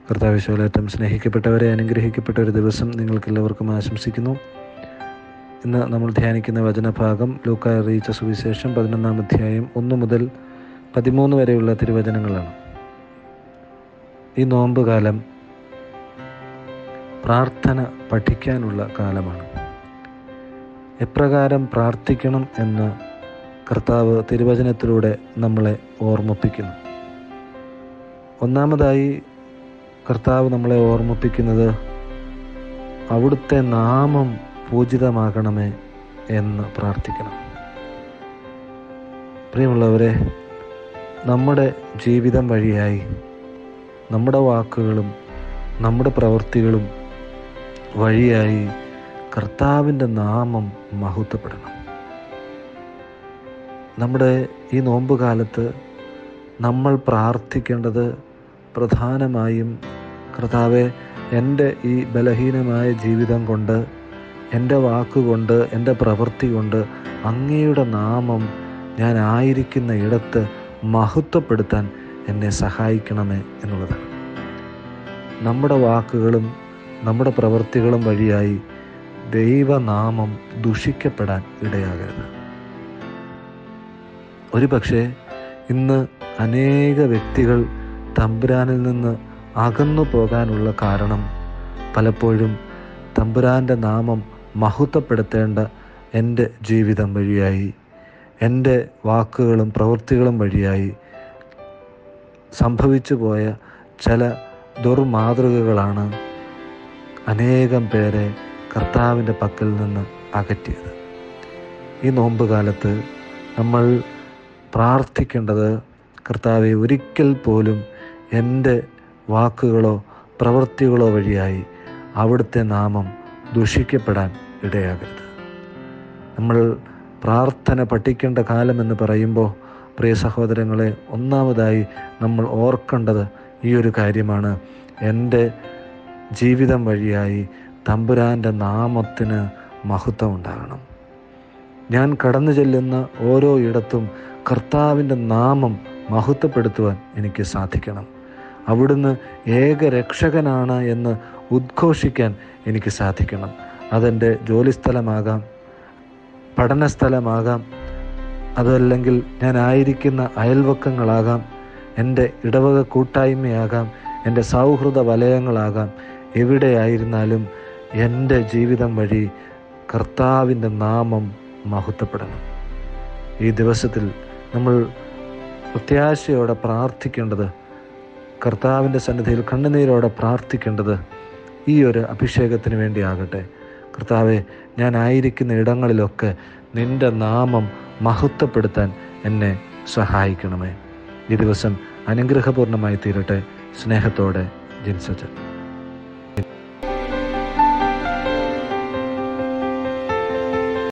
കർത്താവിശോലേറ്റം സ്നേഹിക്കപ്പെട്ടവരെ അനുഗ്രഹിക്കപ്പെട്ട ഒരു ദിവസം നിങ്ങൾക്കെല്ലാവർക്കും ആശംസിക്കുന്നു ഇന്ന് നമ്മൾ ധ്യാനിക്കുന്ന വചനഭാഗം ലൂക്ക അറിയിച്ച സുവിശേഷം പതിനൊന്നാം അധ്യായം ഒന്ന് മുതൽ പതിമൂന്ന് വരെയുള്ള തിരുവചനങ്ങളാണ് ഈ നോമ്പ് കാലം പ്രാർത്ഥന പഠിക്കാനുള്ള കാലമാണ് എപ്രകാരം പ്രാർത്ഥിക്കണം എന്ന് കർത്താവ് തിരുവചനത്തിലൂടെ നമ്മളെ ഓർമ്മിപ്പിക്കുന്നു ഒന്നാമതായി കർത്താവ് നമ്മളെ ഓർമ്മിപ്പിക്കുന്നത് അവിടുത്തെ നാമം പൂജിതമാകണമേ എന്ന് പ്രാർത്ഥിക്കണം പ്രിയമുള്ളവരെ നമ്മുടെ ജീവിതം വഴിയായി നമ്മുടെ വാക്കുകളും നമ്മുടെ പ്രവൃത്തികളും വഴിയായി കർത്താവിൻ്റെ നാമം മഹത്വപ്പെടണം നമ്മുടെ ഈ നോമ്പ് കാലത്ത് നമ്മൾ പ്രാർത്ഥിക്കേണ്ടത് പ്രധാനമായും കർത്താവെ എൻ്റെ ഈ ബലഹീനമായ ജീവിതം കൊണ്ട് എൻ്റെ വാക്കുകൊണ്ട് എൻ്റെ പ്രവൃത്തി കൊണ്ട് അങ്ങയുടെ നാമം ഞാൻ ആയിരിക്കുന്ന ഇടത്ത് മഹത്വപ്പെടുത്താൻ എന്നെ സഹായിക്കണമേ എന്നുള്ളതാണ് നമ്മുടെ വാക്കുകളും നമ്മുടെ പ്രവൃത്തികളും വഴിയായി ദൈവനാമം ദുഷിക്കപ്പെടാൻ ഇടയാകരുത് ഒരു പക്ഷേ ഇന്ന് അനേക വ്യക്തികൾ തമ്പുരാനിൽ നിന്ന് അകന്നു പോകാനുള്ള കാരണം പലപ്പോഴും തമ്പുരാൻ്റെ നാമം മഹത്വപ്പെടുത്തേണ്ട എൻ്റെ ജീവിതം വഴിയായി എൻ്റെ വാക്കുകളും പ്രവൃത്തികളും വഴിയായി സംഭവിച്ചു പോയ ചില ദുർമാതൃകകളാണ് അനേകം പേരെ കർത്താവിൻ്റെ പക്കൽ നിന്ന് അകറ്റിയത് ഈ നോമ്പ് കാലത്ത് നമ്മൾ പ്രാർത്ഥിക്കേണ്ടത് കർത്താവെ ഒരിക്കൽ പോലും എൻ്റെ വാക്കുകളോ പ്രവൃത്തികളോ വഴിയായി അവിടുത്തെ നാമം ദുഷിക്കപ്പെടാൻ ഇടയാകരുത് നമ്മൾ പ്രാർത്ഥന പഠിക്കേണ്ട കാലമെന്ന് പറയുമ്പോൾ പ്രിയ സഹോദരങ്ങളെ ഒന്നാമതായി നമ്മൾ ഓർക്കേണ്ടത് ഈ ഒരു കാര്യമാണ് എൻ്റെ ജീവിതം വഴിയായി തമ്പുരാൻ്റെ നാമത്തിന് മഹത്വം ഉണ്ടാകണം ഞാൻ കടന്നു ചെല്ലുന്ന ഓരോ ഇടത്തും കർത്താവിൻ്റെ നാമം മഹത്വപ്പെടുത്തുവാൻ എനിക്ക് സാധിക്കണം അവിടുന്ന് ഏക രക്ഷകനാണ് എന്ന് ഉദ്ഘോഷിക്കാൻ എനിക്ക് സാധിക്കണം അതെൻ്റെ ജോലിസ്ഥലമാകാം പഠനസ്ഥലമാകാം അതല്ലെങ്കിൽ ഞാൻ ആയിരിക്കുന്ന അയൽവക്കങ്ങളാകാം എൻ്റെ ഇടവക കൂട്ടായ്മയാകാം എൻ്റെ സൗഹൃദ വലയങ്ങളാകാം എവിടെയായിരുന്നാലും എൻ്റെ ജീവിതം വഴി കർത്താവിൻ്റെ നാമം മഹത്വപ്പെടണം ഈ ദിവസത്തിൽ നമ്മൾ പ്രത്യാശയോടെ പ്രാർത്ഥിക്കേണ്ടത് കർത്താവിൻ്റെ സന്നിധിയിൽ കണ്ണുനീരോടെ പ്രാർത്ഥിക്കേണ്ടത് ഈ ഒരു അഭിഷേകത്തിന് വേണ്ടിയാകട്ടെ കർത്താവെ ഞാൻ ആയിരിക്കുന്ന ഇടങ്ങളിലൊക്കെ നിന്റെ നാമം മഹത്വപ്പെടുത്താൻ എന്നെ സഹായിക്കണമേ ഈ ദിവസം അനുഗ്രഹപൂർണമായി തീരട്ടെ സ്നേഹത്തോടെ ജിൻസച്ചൻ